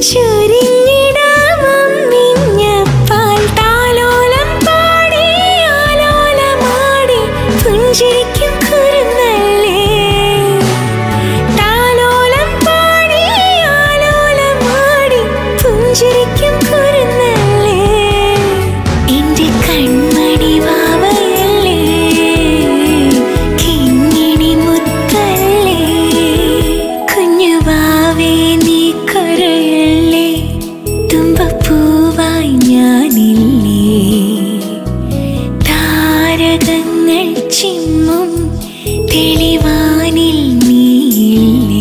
ചൊരിഞ്ഞിടാമം മിഞ്ഞപ്പാൽ താലോലം പാടി ആലോലമാടി പുഞ്ചിരിക്കും കുരുന്നല്ലേ താലോലം പാടി ആലോലമാടി പുഞ്ചിരിക്കും കുരുന്നല്ലേ എന്റെ കൺമണി വാവയല്ലേ കിങ്ങിണി മുത്തല്ലേ കുഞ്ഞു വാവേ നീ കരയല്ലേ തുമ്പപ്പൂവായി ഞാനില്ലേ താരകങ്ങൾ ചിമ്മും തെളിവാനിൽ നീയില്ലേ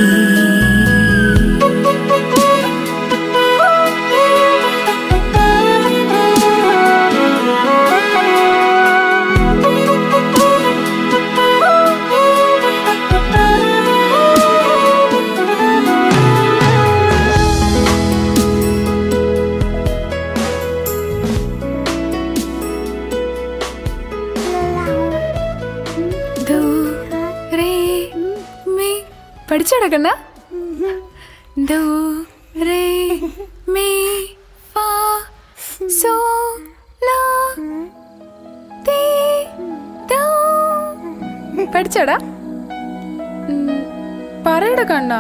ദോ, റേ, മി. പഠിച്ചടക്കണ്ട ദോ, റേ, മി, ഫാ, സോ, ലാ, തീ, ദോ. പഠിച്ചടാ ഉം, പറയടാ കണ്ണ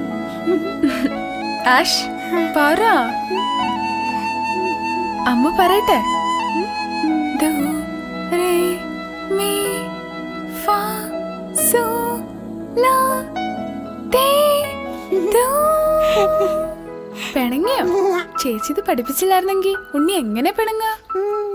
ആഷ് പറ അമ്മ പറയട്ടെ ദോ, റേ, മി, ഫാ, സോ, ലാ, തേ, ദോ. പിണങ്ങിയോ ചേച്ചി ഇത് പഠിപ്പിച്ചില്ലായിരുന്നെങ്കി ഉണ്ണി എങ്ങനെ പിണങ്ങ